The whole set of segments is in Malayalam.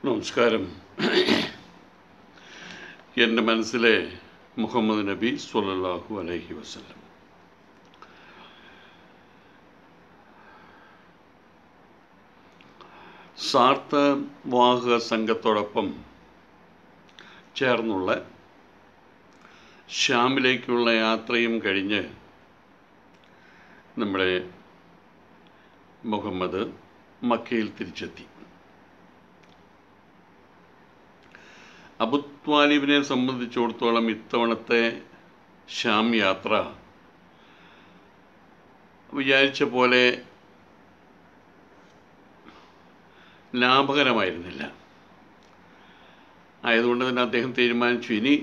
നമസ്കാരം എൻ്റെ മനസ്സിലെ മുഹമ്മദ് നബി സ്വല്ലല്ലാഹു അലൈഹി വസല്ലം സാർത്ത വാഹക സംഘത്തോടൊപ്പം ചേർന്നുള്ള ഷ്യാമിലേക്കുള്ള യാത്രയും കഴിഞ്ഞ് നമ്മുടെ മുഹമ്മദ് മക്കയിൽ തിരിച്ചെത്തി അബുത്വാലിബിനെ സംബന്ധിച്ചിടത്തോളം ഇത്തവണത്തെ ഷ്യാം യാത്ര വിചാരിച്ച പോലെ ലാഭകരമായിരുന്നില്ല ആയതുകൊണ്ട് തന്നെ അദ്ദേഹം തീരുമാനിച്ചു ഇനി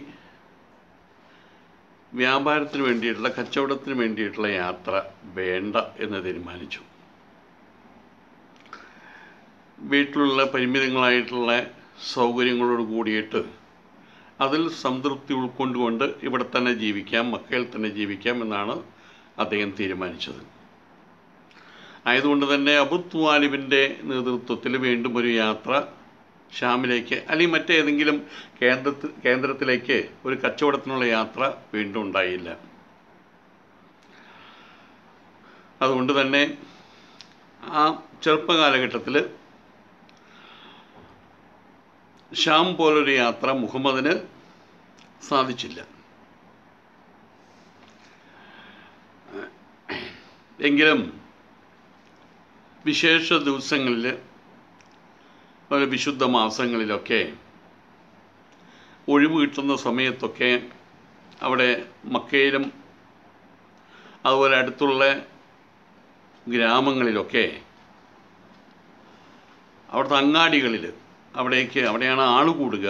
വ്യാപാരത്തിന് വേണ്ടിയിട്ടുള്ള കച്ചവടത്തിന് വേണ്ടിയിട്ടുള്ള യാത്ര വേണ്ട എന്ന് തീരുമാനിച്ചു വീട്ടിലുള്ള പരിമിതങ്ങളായിട്ടുള്ള സൗകര്യങ്ങളോട് കൂടിയിട്ട് അതിൽ സംതൃപ്തി ഉൾക്കൊണ്ടുകൊണ്ട് ഇവിടെ തന്നെ ജീവിക്കാം മക്കയിൽ തന്നെ ജീവിക്കാം എന്നാണ് അദ്ദേഹം തീരുമാനിച്ചത് ആയതുകൊണ്ട് തന്നെ അബുത്വാലിബിൻ്റെ നേതൃത്വത്തിൽ വീണ്ടും ഒരു യാത്ര ഷാമിലേക്ക് അല്ലെങ്കിൽ മറ്റേതെങ്കിലും കേന്ദ്രത്തിൽ കേന്ദ്രത്തിലേക്ക് ഒരു കച്ചവടത്തിനുള്ള യാത്ര വീണ്ടും ഉണ്ടായില്ല അതുകൊണ്ട് തന്നെ ആ ചെറുപ്പകാലഘട്ടത്തിൽ ഷാം പോലൊരു യാത്ര മുഹമ്മദിന് സാധിച്ചില്ല എങ്കിലും വിശേഷ ദിവസങ്ങളിൽ ഒരു വിശുദ്ധ മാസങ്ങളിലൊക്കെ ഒഴിവ് കിട്ടുന്ന സമയത്തൊക്കെ അവിടെ മക്കയിലും അതുപോലെ അടുത്തുള്ള ഗ്രാമങ്ങളിലൊക്കെ അവിടുത്തെ അങ്ങാടികളിൽ അവിടേക്ക് അവിടെയാണ് ആൾ കൂടുക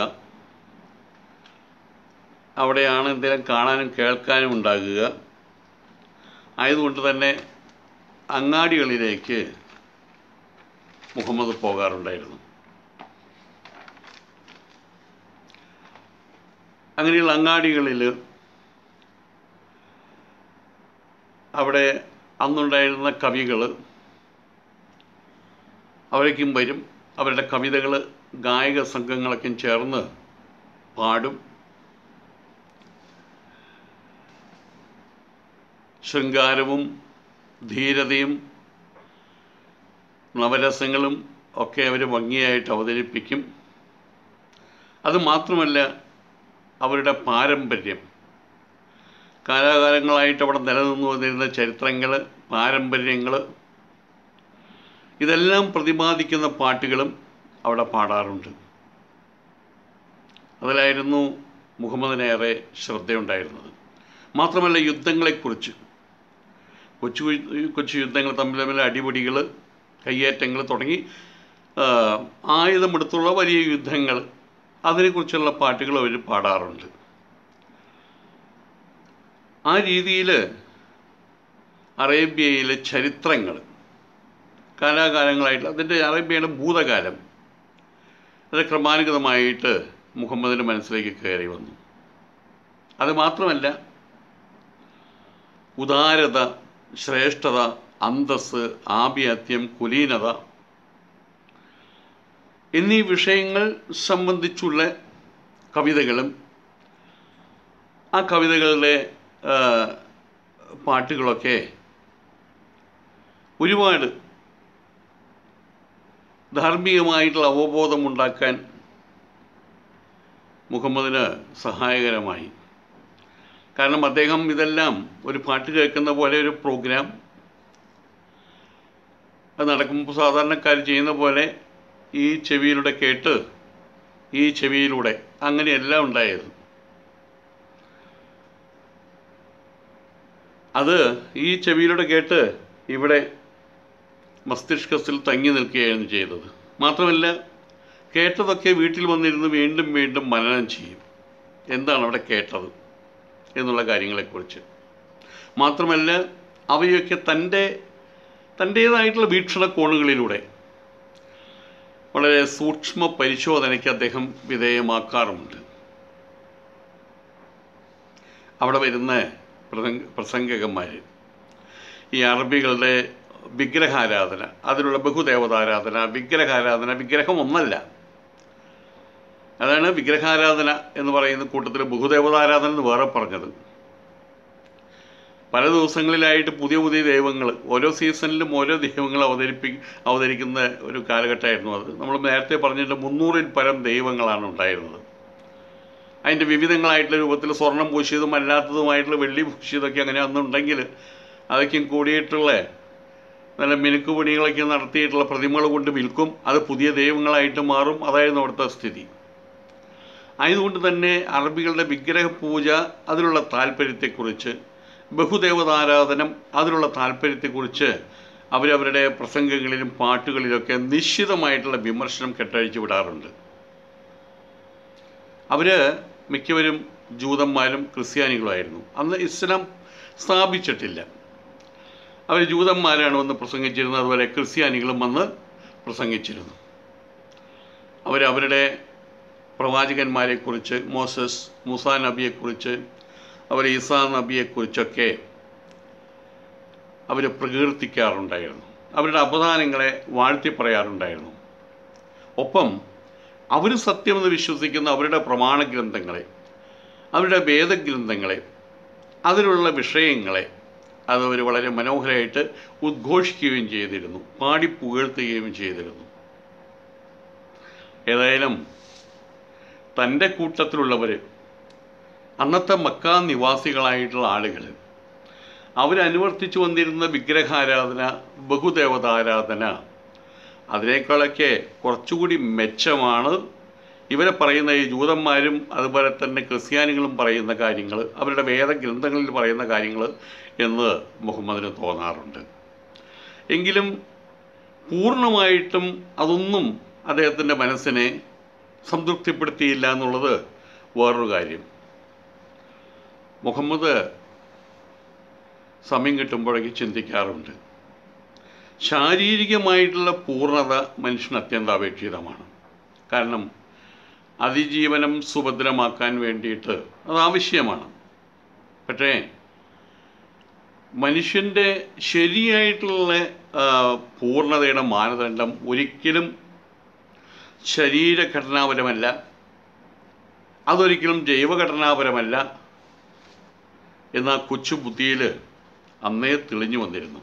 അവിടെയാണ് എന്തെങ്കിലും കാണാനും കേൾക്കാനും ഉണ്ടാകുക ആയതുകൊണ്ട് തന്നെ അങ്ങാടികളിലേക്ക് മുഹമ്മദ് പോകാറുണ്ടായിരുന്നു അങ്ങനെയുള്ള അങ്ങാടികളിൽ അവിടെ അന്നുണ്ടായിരുന്ന കവികൾ അവരേക്കും വരും അവരുടെ കവിതകൾ ഗായക സംഘങ്ങളൊക്കെ ചേർന്ന് പാടും ശൃംഗാരവും ധീരതയും നവരസങ്ങളും ഒക്കെ അവർ ഭംഗിയായിട്ട് അവതരിപ്പിക്കും അത് മാത്രമല്ല അവരുടെ പാരമ്പര്യം കാലാകാലങ്ങളായിട്ട് അവിടെ നിലനിന്നു വന്നിരുന്ന ചരിത്രങ്ങൾ പാരമ്പര്യങ്ങൾ ഇതെല്ലാം പ്രതിപാദിക്കുന്ന പാട്ടുകളും അവിടെ പാടാറുണ്ട് അതിലായിരുന്നു മുഹമ്മദിനേറെ ശ്രദ്ധയുണ്ടായിരുന്നത് മാത്രമല്ല യുദ്ധങ്ങളെക്കുറിച്ച് കൊച്ചു കൊച്ചു യുദ്ധങ്ങൾ തമ്മിൽ തമ്മിൽ അടിപിടികൾ കയ്യേറ്റങ്ങൾ തുടങ്ങി ആയുധമെടുത്തുള്ള വലിയ യുദ്ധങ്ങൾ അതിനെക്കുറിച്ചുള്ള പാട്ടുകൾ അവർ പാടാറുണ്ട് ആ രീതിയിൽ അറേബ്യയിലെ ചരിത്രങ്ങൾ കാലാകാലങ്ങളായിട്ട് അതിൻ്റെ അറേബ്യയുടെ ഭൂതകാലം അത് ക്രമാനുഗതമായിട്ട് മുഹമ്മദിൻ്റെ മനസ്സിലേക്ക് കയറി വന്നു അത് മാത്രമല്ല ഉദാരത ശ്രേഷ്ഠത അന്തസ് ആഭിയാത്യം കുലീനത എന്നീ വിഷയങ്ങൾ സംബന്ധിച്ചുള്ള കവിതകളും ആ കവിതകളുടെ പാട്ടുകളൊക്കെ ഒരുപാട് ധാർമ്മികമായിട്ടുള്ള അവബോധമുണ്ടാക്കാൻ മുഹമ്മദിന് സഹായകരമായി കാരണം അദ്ദേഹം ഇതെല്ലാം ഒരു പാട്ട് കേൾക്കുന്ന പോലെ ഒരു പ്രോഗ്രാം അത് നടക്കുമ്പോൾ സാധാരണക്കാർ ചെയ്യുന്ന പോലെ ഈ ചെവിയിലൂടെ കേട്ട് ഈ ചെവിയിലൂടെ അങ്ങനെയല്ല ഉണ്ടായത് അത് ഈ ചെവിയിലൂടെ കേട്ട് ഇവിടെ മസ്തിഷ്കത്തിൽ തങ്ങി നിൽക്കുകയാണ് ചെയ്തത് മാത്രമല്ല കേട്ടതൊക്കെ വീട്ടിൽ വന്നിരുന്ന് വീണ്ടും വീണ്ടും മനനം ചെയ്യും എന്താണ് അവിടെ കേട്ടത് എന്നുള്ള കാര്യങ്ങളെക്കുറിച്ച് മാത്രമല്ല അവയൊക്കെ തൻ്റെ തൻ്റേതായിട്ടുള്ള വീക്ഷണകോണുകളിലൂടെ വളരെ സൂക്ഷ്മ പരിശോധനയ്ക്ക് അദ്ദേഹം വിധേയമാക്കാറുമുണ്ട് അവിടെ വരുന്ന പ്രസംഗ പ്രസംഗകന്മാർ ഈ അറബികളുടെ വിഗ്രഹാരാധന അതിനുള്ള ബഹുദേവതാരാധന വിഗ്രഹാരാധന വിഗ്രഹം ഒന്നല്ല അതാണ് വിഗ്രഹാരാധന എന്ന് പറയുന്ന കൂട്ടത്തിൽ ബഹുദേവതാരാധന എന്ന് വേറെ പറഞ്ഞത് പല ദിവസങ്ങളിലായിട്ട് പുതിയ പുതിയ ദൈവങ്ങൾ ഓരോ സീസണിലും ഓരോ ദൈവങ്ങൾ അവതരിപ്പി അവതരിക്കുന്ന ഒരു കാലഘട്ടമായിരുന്നു അത് നമ്മൾ നേരത്തെ പറഞ്ഞിട്ട് മുന്നൂറിൽ പരം ദൈവങ്ങളാണ് ഉണ്ടായിരുന്നത് അതിൻ്റെ വിവിധങ്ങളായിട്ടുള്ള രൂപത്തിൽ സ്വർണം പൂശിയതും അല്ലാത്തതുമായിട്ടുള്ള വെള്ളി പൂശിയതൊക്കെ അങ്ങനെ അന്നുണ്ടെങ്കിൽ അതൊക്കെയും കൂടിയിട്ടുള്ള നല്ല മിനുക്ക് പണികളൊക്കെ നടത്തിയിട്ടുള്ള പ്രതിമകൾ കൊണ്ട് വിൽക്കും അത് പുതിയ ദൈവങ്ങളായിട്ട് മാറും അതായിരുന്നു അവിടുത്തെ സ്ഥിതി ആയതുകൊണ്ട് തന്നെ അറബികളുടെ വിഗ്രഹ പൂജ അതിലുള്ള താല്പര്യത്തെക്കുറിച്ച് ബഹുദേവതാരാധനം അതിലുള്ള താല്പര്യത്തെക്കുറിച്ച് അവരവരുടെ പ്രസംഗങ്ങളിലും പാട്ടുകളിലൊക്കെ നിശ്ചിതമായിട്ടുള്ള വിമർശനം കെട്ടഴിച്ചു വിടാറുണ്ട് അവർ മിക്കവരും ജൂതന്മാരും ക്രിസ്ത്യാനികളുമായിരുന്നു അന്ന് ഇസ്ലാം സ്ഥാപിച്ചിട്ടില്ല അവർ ജൂതന്മാരാണ് വന്ന് പ്രസംഗിച്ചിരുന്നത് അതുപോലെ ക്രിസ്ത്യാനികളും വന്ന് പ്രസംഗിച്ചിരുന്നു അവരവരുടെ പ്രവാചകന്മാരെക്കുറിച്ച് മോസസ് മൂസാ നബിയെക്കുറിച്ച് അവർ ഈസാ നബിയെക്കുറിച്ചൊക്കെ അവർ പ്രകീർത്തിക്കാറുണ്ടായിരുന്നു അവരുടെ അപദാനങ്ങളെ വാഴ്ത്തി പറയാറുണ്ടായിരുന്നു ഒപ്പം അവർ സത്യമെന്ന് വിശ്വസിക്കുന്ന അവരുടെ പ്രമാണ ഗ്രന്ഥങ്ങളെ അവരുടെ വേദഗ്രന്ഥങ്ങളെ അതിലുള്ള വിഷയങ്ങളെ അത് അവർ വളരെ മനോഹരമായിട്ട് ഉദ്ഘോഷിക്കുകയും ചെയ്തിരുന്നു പാടി പുകഴ്ത്തുകയും ചെയ്തിരുന്നു ഏതായാലും തൻ്റെ കൂട്ടത്തിലുള്ളവർ അന്നത്തെ മക്ക നിവാസികളായിട്ടുള്ള ആളുകൾ അവരനുവർത്തിച്ചു വന്നിരുന്ന വിഗ്രഹാരാധന ബഹുദേവതാരാധന അതിനേക്കാളൊക്കെ കുറച്ചുകൂടി മെച്ചമാണ് ഇവരെ പറയുന്ന ഈ ജൂതന്മാരും അതുപോലെ തന്നെ ക്രിസ്ത്യാനികളും പറയുന്ന കാര്യങ്ങൾ അവരുടെ വേദഗ്രന്ഥങ്ങളിൽ പറയുന്ന കാര്യങ്ങൾ എന്ന് മുഹമ്മദിന് തോന്നാറുണ്ട് എങ്കിലും പൂർണ്ണമായിട്ടും അതൊന്നും അദ്ദേഹത്തിൻ്റെ മനസ്സിനെ സംതൃപ്തിപ്പെടുത്തിയില്ല എന്നുള്ളത് വേറൊരു കാര്യം മുഹമ്മദ് സമയം കിട്ടുമ്പോഴേക്ക് ചിന്തിക്കാറുണ്ട് ശാരീരികമായിട്ടുള്ള പൂർണ്ണത മനുഷ്യന് അത്യന്താപേക്ഷിതമാണ് കാരണം അതിജീവനം സുഭദ്രമാക്കാൻ വേണ്ടിയിട്ട് അത് ആവശ്യമാണ് പക്ഷേ മനുഷ്യൻ്റെ ശരിയായിട്ടുള്ള ആ, പൂർണ്ണതയുടെ മാനദണ്ഡം ഒരിക്കലും ശരീരഘടനാപരമല്ല അതൊരിക്കലും ജൈവഘടനാപരമല്ല എന്ന കൊച്ചു ബുദ്ധിയിൽ അന്നേ തെളിഞ്ഞു വന്നിരുന്നു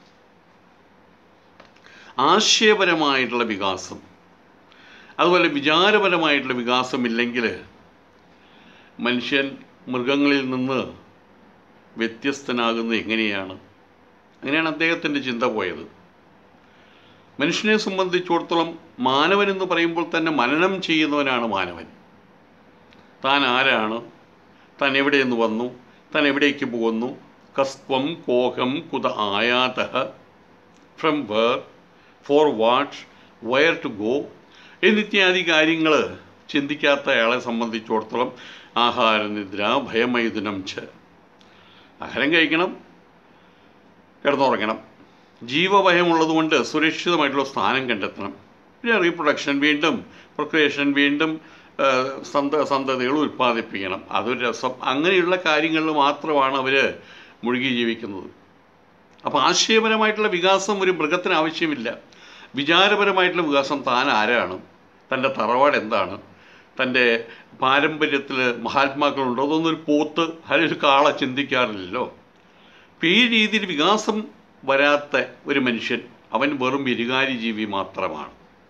ആശയപരമായിട്ടുള്ള വികാസം അതുപോലെ വിചാരപരമായിട്ടുള്ള വികാസമില്ലെങ്കിൽ മനുഷ്യൻ മൃഗങ്ങളിൽ നിന്ന് വ്യത്യസ്തനാകുന്നത് എങ്ങനെയാണ് അങ്ങനെയാണ് അദ്ദേഹത്തിൻ്റെ ചിന്ത പോയത് മനുഷ്യനെ സംബന്ധിച്ചിടത്തോളം മാനവൻ എന്ന് പറയുമ്പോൾ തന്നെ മനനം ചെയ്യുന്നവനാണ് മാനവൻ താൻ ആരാണ് താൻ എവിടെ നിന്ന് വന്നു താൻ എവിടേക്ക് പോകുന്നു കസ്ത്വം കോഹം കുത ആയാത from where for what where to go എന്നിത്യാദി കാര്യങ്ങൾ ചിന്തിക്കാത്ത അയാളെ സംബന്ധിച്ചിടത്തോളം ആഹാരനിദ്ര ഭയമൈഥുനം ച ആഹാരം കഴിക്കണം കിടന്നുറങ്ങണം ജീവഭയമുള്ളതുകൊണ്ട് സുരക്ഷിതമായിട്ടുള്ള സ്ഥാനം കണ്ടെത്തണം പിന്നെ റീപ്രൊഡക്ഷൻ വീണ്ടും പ്രൊക്രിയേഷൻ വീണ്ടും ആ, സന്ത സന്തതികൾ ഉൽപ്പാദിപ്പിക്കണം അതൊരു രസം അങ്ങനെയുള്ള കാര്യങ്ങളിൽ മാത്രമാണ് അവർ മുഴുകി ജീവിക്കുന്നത് അപ്പോൾ ആശയപരമായിട്ടുള്ള വികാസം ഒരു മൃഗത്തിന് ആവശ്യമില്ല വിചാരപരമായിട്ടുള്ള വികാസം താൻ ആരാണ് തൻ്റെ തറവാട് എന്താണ് തൻ്റെ പാരമ്പര്യത്തിൽ മഹാത്മാക്കളുണ്ടോ അതൊന്നും ഒരു പോത്ത് അല്ലെങ്കിൽ ഒരു കാള ചിന്തിക്കാറില്ലല്ലോ അപ്പം ഈ രീതിയിൽ വികാസം വരാത്ത ഒരു മനുഷ്യൻ അവൻ വെറും വിരുകാരി ജീവി മാത്രമാണ്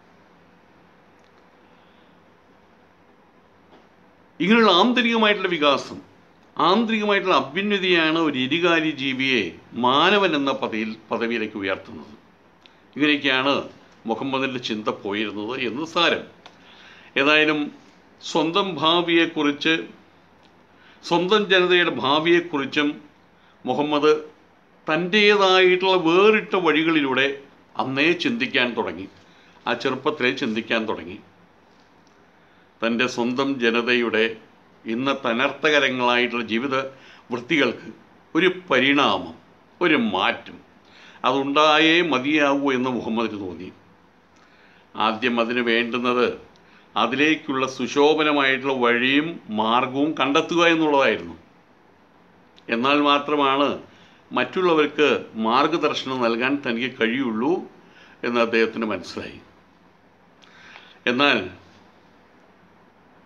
ഇങ്ങനെയുള്ള ആന്തരികമായിട്ടുള്ള വികാസം ആന്തരികമായിട്ടുള്ള അഭ്യുന്നതിയാണ് ഒരു ഇരുകാരി ജീവിയെ മാനവൻ എന്ന പദവിയിൽ പദവിയിലേക്ക് ഉയർത്തുന്നത് ഇങ്ങനെയൊക്കെയാണ് മുഹമ്മദിൻ്റെ ചിന്ത പോയിരുന്നത് എന്ന് സാരം ഏതായാലും സ്വന്തം ഭാവിയെക്കുറിച്ച് സ്വന്തം ജനതയുടെ ഭാവിയെക്കുറിച്ചും മുഹമ്മദ് തൻ്റേതായിട്ടുള്ള വേറിട്ട വഴികളിലൂടെ അന്നേ ചിന്തിക്കാൻ തുടങ്ങി ആ ചെറുപ്പത്തിലേ ചിന്തിക്കാൻ തുടങ്ങി തൻ്റെ സ്വന്തം ജനതയുടെ ഇന്നത്തെ അനർത്ഥകരങ്ങളായിട്ടുള്ള ജീവിത വൃത്തികൾക്ക് ഒരു പരിണാമം ഒരു മാറ്റം അതുണ്ടായേ മതിയാവൂ എന്ന് മുഹമ്മദിന് തോന്നി ആദ്യം അതിന് വേണ്ടുന്നത് അതിലേക്കുള്ള സുശോഭനമായിട്ടുള്ള വഴിയും മാർഗവും കണ്ടെത്തുക എന്നുള്ളതായിരുന്നു എന്നാൽ മാത്രമാണ് മറ്റുള്ളവർക്ക് മാർഗദർശനം നൽകാൻ തനിക്ക് കഴിയുള്ളൂ എന്ന് അദ്ദേഹത്തിന് മനസ്സിലായി എന്നാൽ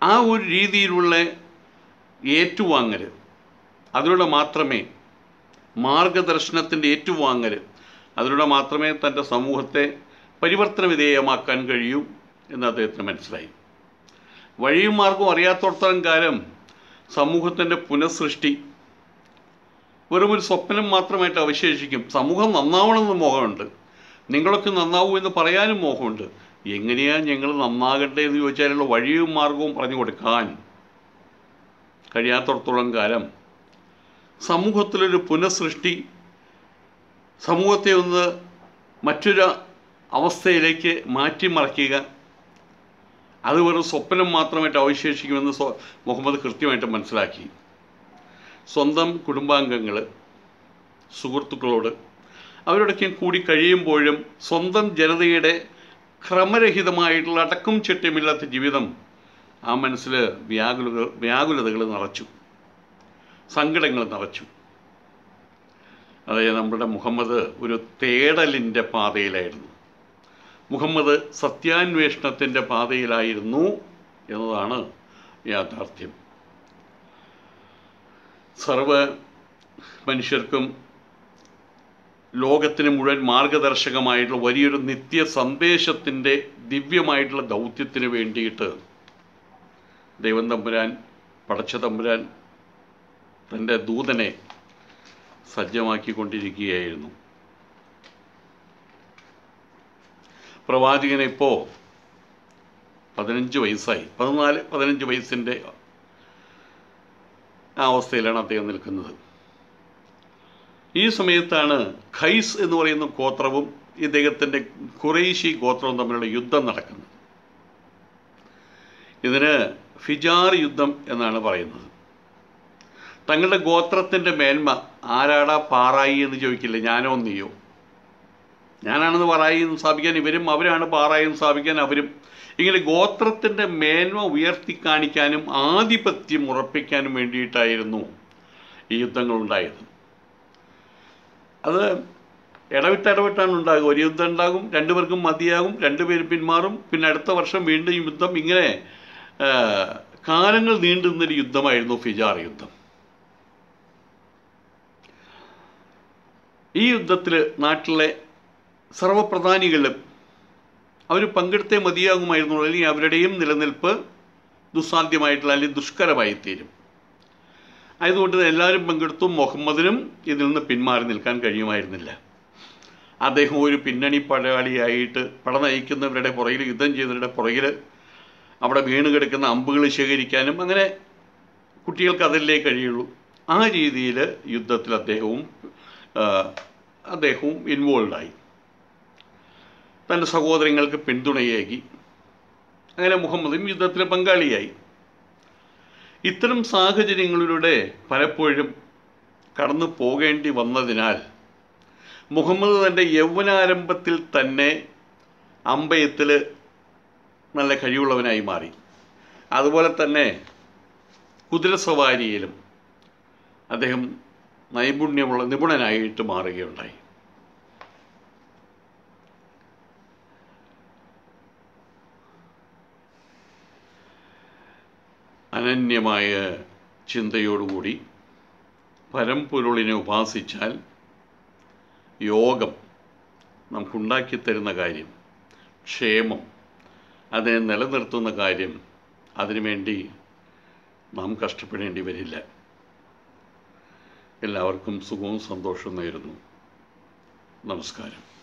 ആ ഒരു രീതിയിലുള്ള ഏറ്റുവാങ്ങൽ അതിലൂടെ മാത്രമേ മാർഗദർശനത്തിൻ്റെ ഏറ്റുവാങ്ങൽ അതിലൂടെ മാത്രമേ തൻ്റെ സമൂഹത്തെ പരിവർത്തന വിധേയമാക്കാൻ കഴിയൂ എന്ന് അദ്ദേഹത്തിന് മനസ്സിലായി വഴിയും മാർഗവും അറിയാത്തോടത്തോളം കാലം സമൂഹത്തിൻ്റെ പുനഃസൃഷ്ടി വെറും ഒരു സ്വപ്നം മാത്രമായിട്ട് അവശേഷിക്കും സമൂഹം നന്നാവണമെന്ന് മോഹമുണ്ട് നിങ്ങളൊക്കെ നന്നാവൂ എന്ന് പറയാനും മോഹമുണ്ട് എങ്ങനെയാണ് ഞങ്ങൾ നന്നാകട്ടെ എന്ന് ചോദിച്ചാലുള്ള വഴിയും മാർഗവും പറഞ്ഞു കൊടുക്കാൻ കഴിയാത്തടത്തോളം കാലം സമൂഹത്തിലൊരു പുനഃസൃഷ്ടി സമൂഹത്തെ ഒന്ന് മറ്റൊരു അവസ്ഥയിലേക്ക് മാറ്റിമറിക്കുക അത് വെറും സ്വപ്നം മാത്രമായിട്ട് അവശേഷിക്കുമെന്ന് സ്വ മുഹമ്മദ് കൃത്യമായിട്ട് മനസ്സിലാക്കി സ്വന്തം കുടുംബാംഗങ്ങൾ സുഹൃത്തുക്കളോട് അവരോടൊക്കെ കൂടി കഴിയുമ്പോഴും സ്വന്തം ജനതയുടെ ക്രമരഹിതമായിട്ടുള്ള അടക്കം ചിട്ടയുമില്ലാത്ത ജീവിതം ആ മനസ്സിൽ വ്യാകുലത വ്യാകുലതകൾ നിറച്ചു സങ്കടങ്ങൾ നിറച്ചു അതായത് നമ്മുടെ മുഹമ്മദ് ഒരു തേടലിൻ്റെ പാതയിലായിരുന്നു മുഹമ്മദ് സത്യാന്വേഷണത്തിൻ്റെ പാതയിലായിരുന്നു എന്നതാണ് യാഥാർത്ഥ്യം സർവ മനുഷ്യർക്കും ലോകത്തിന് മുഴുവൻ മാർഗദർശകമായിട്ടുള്ള വലിയൊരു നിത്യ സന്ദേശത്തിൻ്റെ ദിവ്യമായിട്ടുള്ള ദൗത്യത്തിന് വേണ്ടിയിട്ട് ദൈവം തമ്പുരാൻ പടച്ച തമ്പുരാൻ തൻ്റെ ദൂതനെ സജ്ജമാക്കിക്കൊണ്ടിരിക്കുകയായിരുന്നു പ്രവാചകന് ഇപ്പോൾ പതിനഞ്ച് വയസ്സായി പതിനാല് പതിനഞ്ച് വയസ്സിൻ്റെ ആ അവസ്ഥയിലാണ് അദ്ദേഹം നിൽക്കുന്നത് ഈ സമയത്താണ് ഖൈസ് എന്ന് പറയുന്ന ഗോത്രവും ഇദ്ദേഹത്തിൻ്റെ ഖുറൈശി ഗോത്രവും തമ്മിലുള്ള യുദ്ധം നടക്കുന്നത് ഇതിന് ഫിജാർ യുദ്ധം എന്നാണ് പറയുന്നത് തങ്ങളുടെ ഗോത്രത്തിൻ്റെ മേന്മ ആരാടാ പാറായി എന്ന് ചോദിക്കില്ല ഞാനോ നീയോ ഞാനാണെന്ന് പാറായി എന്ന് സ്ഥാപിക്കാൻ ഇവരും അവരാണ് പാറായി എന്ന് സ്ഥാപിക്കാൻ അവരും ഇങ്ങനെ ഗോത്രത്തിൻ്റെ മേന്മ ഉയർത്തി കാണിക്കാനും ആധിപത്യം ഉറപ്പിക്കാനും വേണ്ടിയിട്ടായിരുന്നു ഈ യുദ്ധങ്ങൾ ഉണ്ടായത് അത് ഇടവിട്ട് ഇടവിട്ടാണ് ഉണ്ടാകുക ഒരു യുദ്ധം ഉണ്ടാകും രണ്ടുപേർക്കും മതിയാകും രണ്ടുപേർ പിന്മാറും പിന്നെ അടുത്ത വർഷം വീണ്ടും ഈ യുദ്ധം ഇങ്ങനെ ആ, കാലങ്ങൾ നീണ്ടു നിന്നൊരു യുദ്ധമായിരുന്നു ഫിജാർ യുദ്ധം ഈ യുദ്ധത്തിൽ നാട്ടിലെ സർവപ്രധാനികളും അവർ പങ്കെടുത്തേ മതിയാകുമായിരുന്നു അല്ലെങ്കിൽ അവരുടെയും നിലനിൽപ്പ് ദുസ്സാധ്യമായിട്ടുള്ള അല്ലെങ്കിൽ ദുഷ്കരമായി തീരും ആയതുകൊണ്ട് എല്ലാവരും പങ്കെടുത്തു മുഹമ്മദിനും ഇതിൽ നിന്ന് പിന്മാറി നിൽക്കാൻ കഴിയുമായിരുന്നില്ല അദ്ദേഹം ഒരു പിന്നണി പടയാളിയായിട്ട് പട നയിക്കുന്നവരുടെ പുറകിൽ യുദ്ധം ചെയ്യുന്നവരുടെ പുറകിൽ അവിടെ വീണ് കിടക്കുന്ന അമ്പുകൾ ശേഖരിക്കാനും അങ്ങനെ കുട്ടികൾക്ക് അതല്ലേ കഴിയുള്ളൂ ആ രീതിയിൽ യുദ്ധത്തിൽ അദ്ദേഹവും ആ, അദ്ദേഹവും ഇൻവോൾവായി തൻ്റെ സഹോദരങ്ങൾക്ക് പിന്തുണയേകി അങ്ങനെ മുഹമ്മദും യുദ്ധത്തിൽ പങ്കാളിയായി ഇത്തരം സാഹചര്യങ്ങളിലൂടെ പലപ്പോഴും കടന്നു പോകേണ്ടി വന്നതിനാൽ മുഹമ്മദ് തൻ്റെ യൗവനാരംഭത്തിൽ തന്നെ അമ്പയത്തിൽ നല്ല കഴിവുള്ളവനായി മാറി അതുപോലെ തന്നെ കുതിരസവാരിയിലും അദ്ദേഹം നൈപുണ്യമുള്ള നിപുണനായിട്ട് മാറുകയുണ്ടായി അനന്യമായ ചിന്തയോടുകൂടി പരമ്പൊരുളിനെ ഉപാസിച്ചാൽ യോഗം നമുക്കുണ്ടാക്കി തരുന്ന കാര്യം ക്ഷേമം അതിനെ നിലനിർത്തുന്ന കാര്യം അതിനുവേണ്ടി നാം കഷ്ടപ്പെടേണ്ടി വരില്ല എല്ലാവർക്കും സുഖവും സന്തോഷവും നേരുന്നു നമസ്കാരം